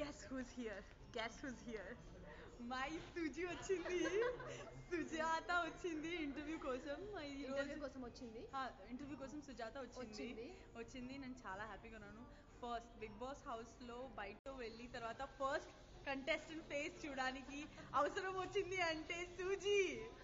Guess who's here guess who's here my Suji వచ్చింది సుజాత వచ్చింది interview కోసం ఈ ఇంటర్వ్యూ రోజు కోసం వచ్చింది ఇంటర్వ్యూ కోసం సుజాత వచ్చింది వచ్చింది. వచ్చింది నేను చాలా హ్యాపీగా ఉన్నాను ఫస్ట్ బిగ్ బాస్ హౌస్ లో బయట వెళ్ళి తర్వాత ఫస్ట్ కంటెస్టెంట్ ఫేస్ చూడడానికి అవసరం వచ్చింది అంటే సూజీ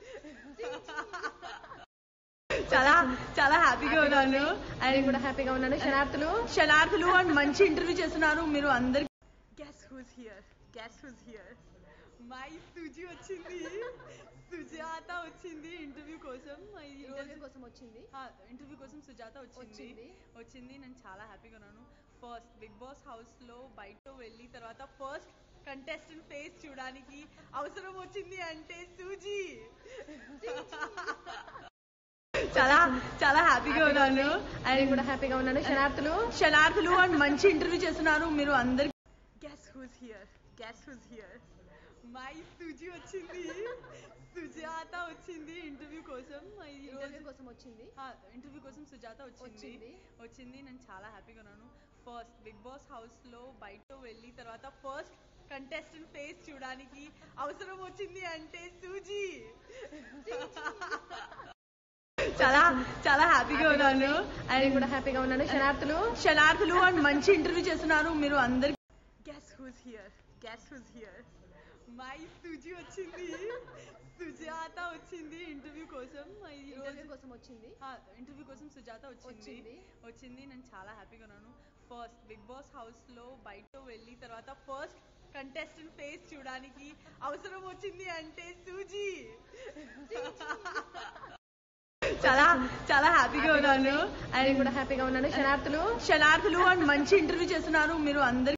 చాలా చాలా హ్యాపీగా ఉన్నాను నేను అండ్ కూడా హ్యాపీగా ఉన్నాను శనార్థులు శనార్థులు అండ్ మంచి ఇంటర్వ్యూ చేస్తున్నారు మీరు అందరు guess who's here guess who's here my Suji వచ్చింది సుజాత వచ్చింది ఇంటర్వ్యూ కోసం ఈ ఇంటర్వ్యూ రోజు కోసం వచ్చింది ఇంటర్వ్యూ కోసం సుజాత వచ్చింది వచ్చింది. వచ్చింది నేను చాలా హ్యాపీగా ఉన్నాను ఫస్ట్ బిగ్ బాస్ హౌస్ లో బయట వెళ్ళి తర్వాత ఫస్ట్ కంటెస్టెంట్ ఫేస్ చూడడానికి అవసరం వచ్చింది అంటే సూజీ చాలా చాలా హ్యాపీగా ఉన్నాను నేను అండ్ కూడా హ్యాపీగా ఉన్నాను శనార్థులు శనార్థులు అండ్ మంచి ఇంటర్వ్యూ చేస్తున్నారు మీరు అందరు guess who's here guess who's here my Suji వచ్చింది సుజాత వచ్చింది ఇంటర్వ్యూ కోసం ఈ ఇంటర్వ్యూ రోజు కోసం వచ్చింది ఇంటర్వ్యూ కోసం సుజాత వచ్చింది వచ్చింది. వచ్చింది నేను చాలా హ్యాపీగా ఉన్నాను ఫస్ట్ బిగ్ బాస్ హౌస్ లో బయట వెళ్ళి తర్వాత ఫస్ట్ కంటెస్టెంట్ ఫేస్ చూడడానికి అవసరం వచ్చింది అంటే సూజీ చాలా చాలా హ్యాపీగా ఉన్నాను నేను అండ్ కూడా హ్యాపీగా ఉన్నాను శనార్థులు శనార్థులు అండ్ మంచి ఇంటర్వ్యూ చేస్తున్నారు మీరు అందరు guess who's here guess who's here my Suji వచ్చింది సుజాత వచ్చింది ఇంటర్వ్యూ కోసం ఈ ఇంటర్వ్యూ రోజు కోసం వచ్చింది ఇంటర్వ్యూ కోసం సుజాత వచ్చింది వచ్చింది. వచ్చింది నేను చాలా హ్యాపీగా ఉన్నాను ఫస్ట్ బిగ్ బాస్ హౌస్ లో బయట వెళ్ళి తర్వాత ఫస్ట్ కంటెస్టెంట్ ఫేస్ చూడడానికి అవసరం వచ్చింది అంటే సూజీ చాలా చాలా హ్యాపీగా ఉన్నాను నేను అండ్ కూడా హ్యాపీగా ఉన్నాను శనార్థులు శనార్థులు అండ్ మంచి ఇంటర్వ్యూ చేస్తున్నారు మీరు అందరు